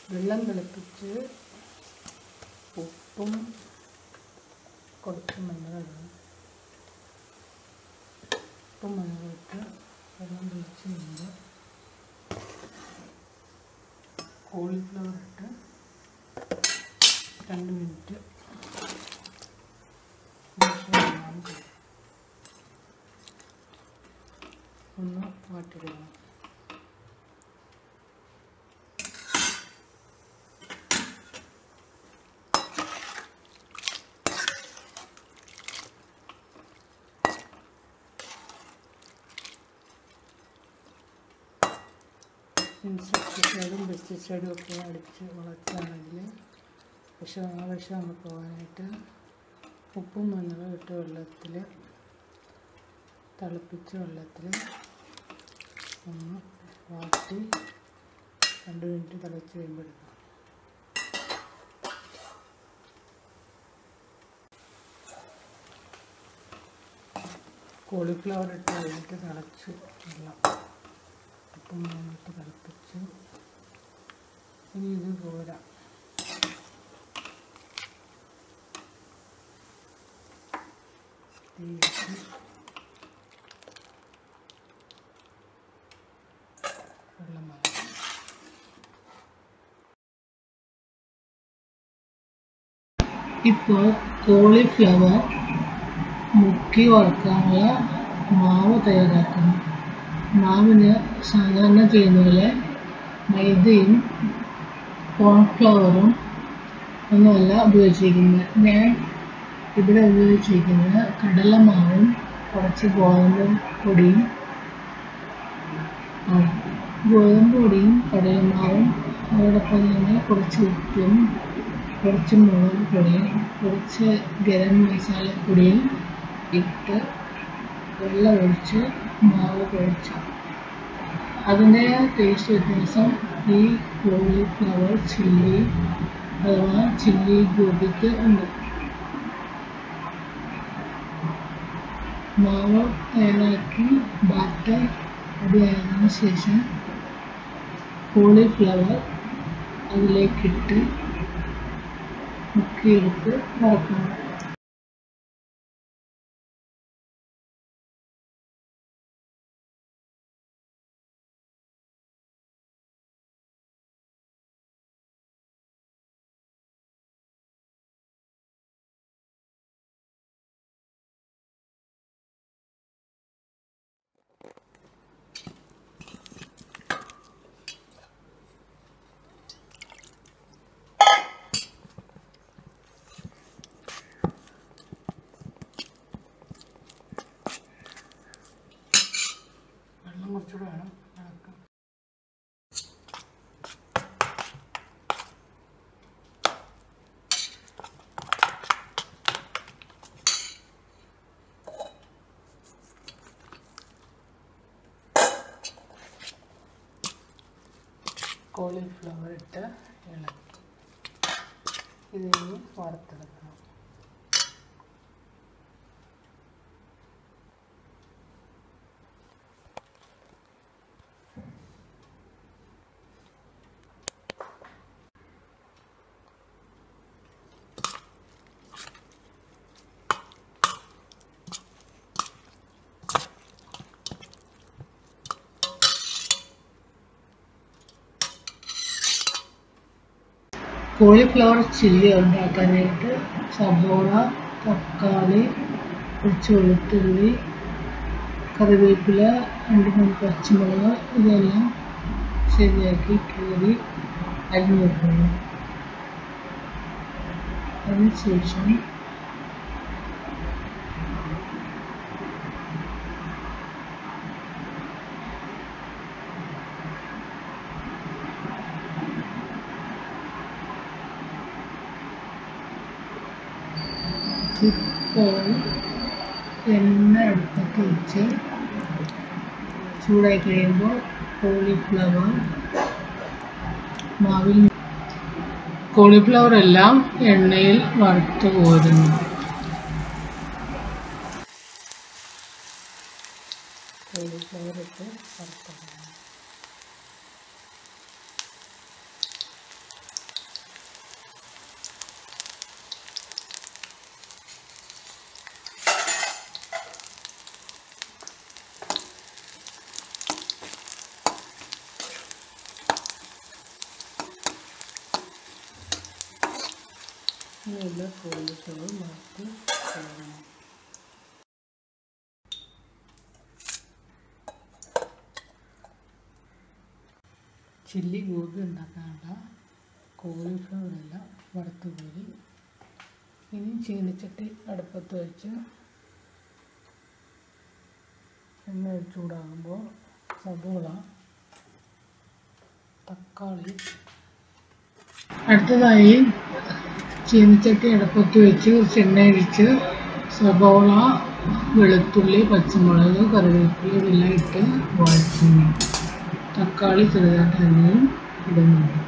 വെള്ളം തിളപ്പിച്ച് ഉപ്പും കുറച്ച് മഞ്ഞളിടും ഉപ്പും മഞ്ഞളിട്ട് വെള്ളം തിളച്ച് കഴിയുമ്പോൾ കോളിഫ്ലവർ ഇട്ട് രണ്ട് മിനിറ്റ് മിശ്രിതം ചെയ്യും. ഒന്ന് വാട്ടിയിടണം ഇൻസെക്ടിസൈഡും പെസ്റ്റിസൈഡും ഒക്കെ അടിച്ച് വളർത്തുകയാണെങ്കിൽ വിഷം ആ വിഷം അങ്ങ് പോകാനായിട്ട് ഉപ്പും മഞ്ഞളും ഇട്ട് വെള്ളത്തിൽ തിളപ്പിച്ച വെള്ളത്തിൽ ഒന്ന് വാട്ടി രണ്ട് മിനിറ്റ് തിളച്ച് കഴിയുമ്പോൾ എടുക്കണം കോളിഫ്ലവർ ഇട്ട് കഴിഞ്ഞിട്ട് തിളച്ചു വെള്ളം ഉപ്പും മഞ്ഞളിട്ട് തിളപ്പിച്ചു ഇനി ഇത് പോരാ തീയിട്ട് വെള്ളം മാറ്റി ഇപ്പോൾ കോളിഫ്ലവർ മുക്കി വറുക്കാനുള്ള മാവ് തയ്യാറാക്കുന്നു മാവിന് സാധാരണ ചെയ്യുന്ന പോലെ മൈദയും കോൺഫ്ലവറും ഒന്നുമല്ല ഉപയോഗിച്ചിരിക്കുന്നത് ഞാൻ ഇവിടെ ഉപയോഗിച്ചിരിക്കുന്നത് കടലമാവും കുറച്ച് ഗോതമ്പ് പൊടിയും ആണ് ഗോതമ്പ് പൊടിയും കടലമാവും അതോടൊപ്പം തന്നെ കുറച്ച് ഉപ്പും കുറച്ച് മുളക് പൊടിയും കുറച്ച് ഗരം മസാലപ്പൊടിയും ഇട്ട് വെള്ളം ഒഴിച്ച് മാവ് കുഴച്ചു അതിൻ്റെ ടേസ്റ്റ് വ്യത്യാസം ഈ കോളിഫ്ലവർ ചില്ലി അഥവാ ചില്ലി ഗോപിക്ക് ഉണ്ട് മാവ് തയ്യാറാക്കി ബാറ്റർ റെഡിയായതിനു ശേഷം കോളിഫ്ലവർ അതിലേക്കിട്ട് മുക്കിയെടുത്ത് വറക്കണം വെള്ളം കുറച്ചുകൂടെ വേണം ഇളക്കാം കോളിഫ്ലവർ ഇട്ട് ഇളക്കി ഇതിന് വറുത്തെടുക്കണം കോളിഫ്ലവർ ചില്ലി ഉണ്ടാക്കാനായിട്ട് സബോള തക്കാളി കുറച്ച് വെളുത്തുള്ളി കറിവേപ്പില രണ്ട് മൂന്ന് പച്ചമുളക് ഇതെല്ലാം ശരിയാക്കി കീറി അരിഞ്ഞു വെക്കുന്നു അതിനുശേഷം ഇപ്പോൾ എണ്ണ അടുപ്പത്ത് വെച്ച് ചൂടായി കഴിയുമ്പോൾ കോളിഫ്ലവർ മാവിൽ കോളിഫ്ലവർ എല്ലാം എണ്ണയിൽ വറുത്ത് കോരുന്നു കോളിഫ്ലവർ ഇട്ട് വറുത്തെടുക്കണം ഇനി എല്ലാ കോഴികളും മാറ്റി കളയണം ചില്ലി ഗോപി ഉണ്ടാക്കാനുള്ള കോളിഫ്ലവറെല്ലാം വറുത്ത് കോരി ഇനി ചീനിച്ചട്ടി അടുപ്പത്ത് വെച്ച് എണ്ണ ചൂടാകുമ്പോൾ സബോള തക്കാളി അടുത്തതായി ചീനിച്ചട്ടി അടുപ്പത്ത് വെച്ച് കുറച്ച് എണ്ണ ഒഴിച്ച് സബോള വെളുത്തുള്ളി പച്ചമുളക് കറിവേപ്പില ഇതെല്ലാം ഇട്ട് വഴറ്റുന്നു തക്കാളി ചെറുതായിട്ട് അരിഞ്ഞും ഇടുന്നുണ്ട്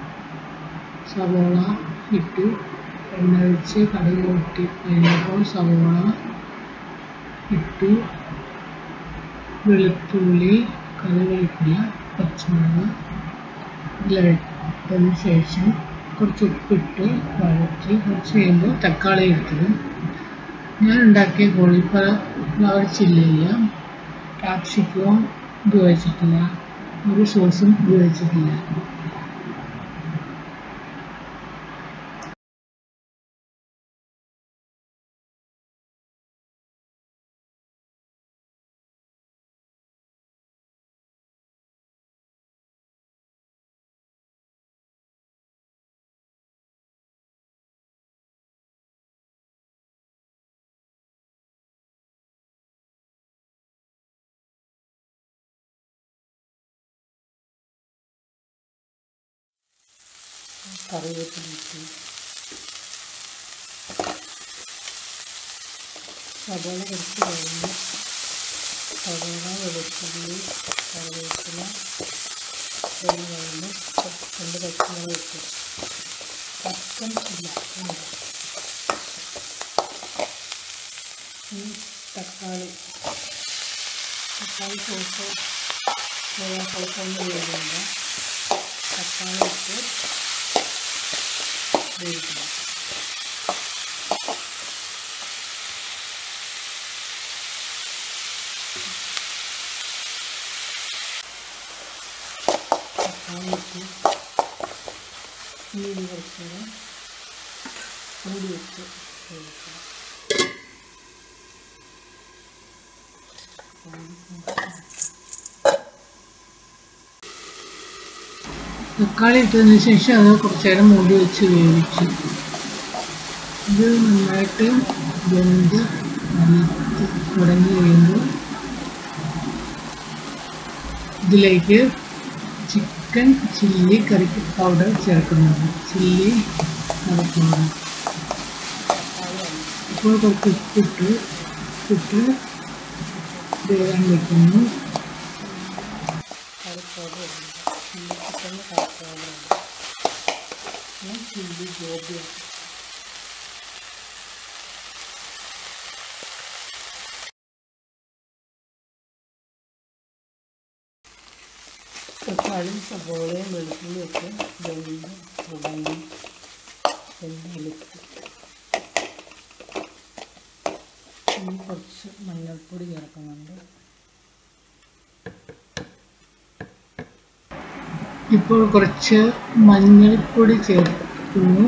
സവോള ഇട്ടു എണ്ണ ഒഴിച്ച് കടുക് പൊട്ടി കഴിഞ്ഞപ്പോൾ സവോള ഇട്ടു വെളുത്തുള്ളി കറിവേപ്പില പച്ചമുളക് ഇട്ടതിന് ശേഷം കുറച്ച് ഉപ്പിട്ട് വഴറ്റി കുറച്ച് കഴിയുമ്പോൾ തക്കാളി ഇട്ടതും ഞാൻ ഉണ്ടാക്കിയ കോളിഫ്ലവർ ചില്ലിയില്ല ക്യാപ്സിക്കവും ഉപയോഗിച്ചിട്ടില്ല ഒരു സോസും ഉപയോഗിച്ചിട്ടില്ല കറിവേപ്പില ഇട്ട് സവാള കുറച്ച് കഴിഞ്ഞ് സവാള വെളുത്തുള്ളി കറിവേപ്പില ഇതെല്ലാം കഴിഞ്ഞ് രണ്ട് പച്ചമുളക് ഇട്ടു പച്ചം ഇല്ല വേണ്ട. ഇനി തക്കാളി തക്കാളി സോസ് സോസൊന്നും വേണ്ടില്ല തക്കാളി ഇട്ട് വേവിക്കണം തക്കാളി ഇട്ട് നീര് കുറച്ച് നേരം മൂടി വെച്ച് വേവിക്കണം തക്കാളി ഇട്ടതിന് ശേഷം അത് കുറച്ച് നേരം മൂടി വെച്ച് വേവിച്ചു ഇത് നന്നായിട്ട് വെന്ത് നനത്ത് തുടങ്ങി കഴിയുമ്പോൾ ഇതിലേക്ക് ചിക്കൻ ചില്ലി കറി പൗഡർ ചേർക്കുന്നുണ്ട് ചില്ലി കറി പൗഡർ ഇപ്പോൾ കുറച്ച് ഉപ്പിട്ട് ഉപ്പിട്ട് വേകാൻ വെക്കുന്നു കറിപ്പൗഡർ ഇടുന്നുണ്ട് ചില്ലി ചിക്കന് കറിപ്പൗഡർ ഉണ്ട് പിന്നെ ചില്ലി ഗോപി തക്കാളിയും സവോളയും വെളുത്തുള്ളിയും ഒക്കെ വെന്ത് തുടങ്ങി വെന്തെടുത്ത് ഇനി കുറച്ച് മഞ്ഞൾപ്പൊടി ചേർക്കുന്നുണ്ട് ഇപ്പോൾ കുറച്ച് മഞ്ഞൾപ്പൊടി ചേർക്കുന്നു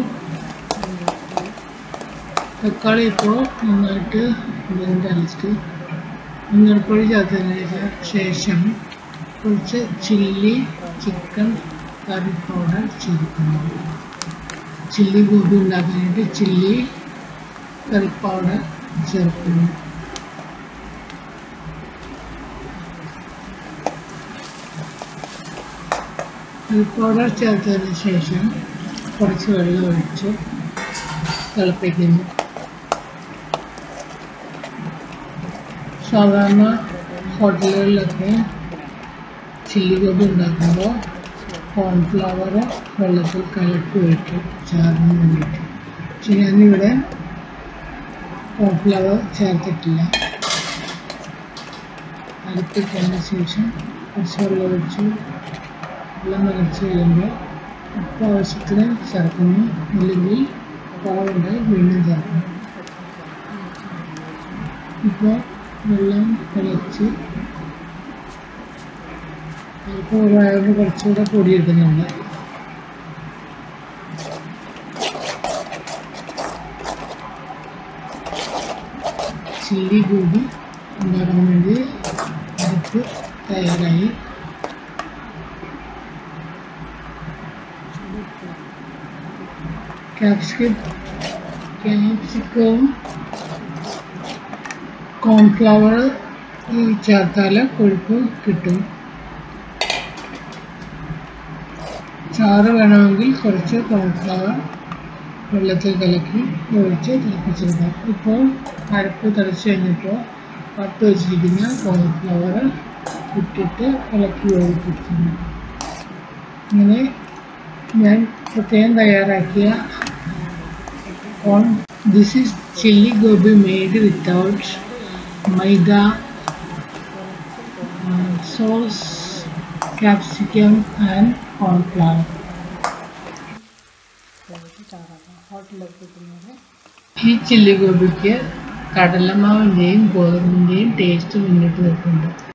തക്കാളി ഇപ്പോൾ നന്നായിട്ട് വെന്തരച്ച് മഞ്ഞൾപ്പൊടി ചേർത്തതിന് ശേഷം കുറച്ച് ചില്ലി ചിക്കൻ കറി പൗഡർ ചേർക്കുന്നു ചില്ലി ഗോബി ഉണ്ടാക്കാനായിട്ട് ചില്ലി കറി പൗഡർ ചേർക്കുന്നു കറി പൗഡർ ചേർത്തതിന് ശേഷം കുറച്ച് വെള്ളം ഒഴിച്ച് തിളപ്പിക്കുന്നു സാധാരണ ഹോട്ടലുകളിലൊക്കെ ചില്ലി ഗോബി ഉണ്ടാക്കുമ്പോൾ കോൺഫ്ലവർ വെള്ളത്തിൽ കലക്കി ഒഴിക്കും ചാറിന് വേണ്ടിയിട്ട് പക്ഷെ ഞാനിവിടെ കോൺഫ്ലവർ ചേർത്തിട്ടില്ല അരപ്പിട്ടതിന് ശേഷം കുറച്ച് വെള്ളം ഒഴിച്ച് വെള്ളം നിറച്ച് കഴിയുമ്പോൾ ഉപ്പ് ആവശ്യത്തിന് ചേർക്കുന്നു അല്ലെങ്കിൽ കുറവുണ്ട് വീണ്ടും ചേർക്കുന്നു ഇപ്പോൾ വെള്ളം തിളച്ച് ഇപ്പോൾ ഒരാളുടെ കുറച്ചുകൂടെ പൊടി ഇടുന്നുണ്ട് ചില്ലി ഗോബി ഉണ്ടാക്കാൻ വേണ്ടി അരപ്പ് തയ്യാറായി ക്യാപ്സിക്കം ക്യാപ്സിക്കവും കോൺഫ്ലവർ ചേർത്താൽ കൊഴുപ്പ് കിട്ടും ചാറ് വേണമെങ്കിൽ കുറച്ച് കോൺഫ്ലവർ വെള്ളത്തിൽ കലക്കി ഒഴിച്ച് തിളപ്പിച്ചെടുക്കാം ഇപ്പോൾ അരപ്പ് തിളച്ച് കഴിഞ്ഞപ്പോൾ വറുത്ത് വെച്ചിരിക്കുന്ന കോൺഫ്ലവർ ഇട്ടിട്ട് ഇളക്കി യോജിപ്പിക്കുന്നു ഇങ്ങനെ ഞാൻ പ്രത്യേകം തയ്യാറാക്കിയ corn this is chilli gobi made without maida sauce capsicum and cornflour കുറച്ച് ചാറാക്കാം ഹോട്ടലിലൊക്കെ കിട്ടുന്നത് ഈ ചില്ലി ഗോപിക്ക് കടലമാവിൻ്റെയും ഗോതമ്പിൻ്റെയും ടേസ്റ്റ് മുന്നിട്ട് നിൽക്കുന്നുണ്ട്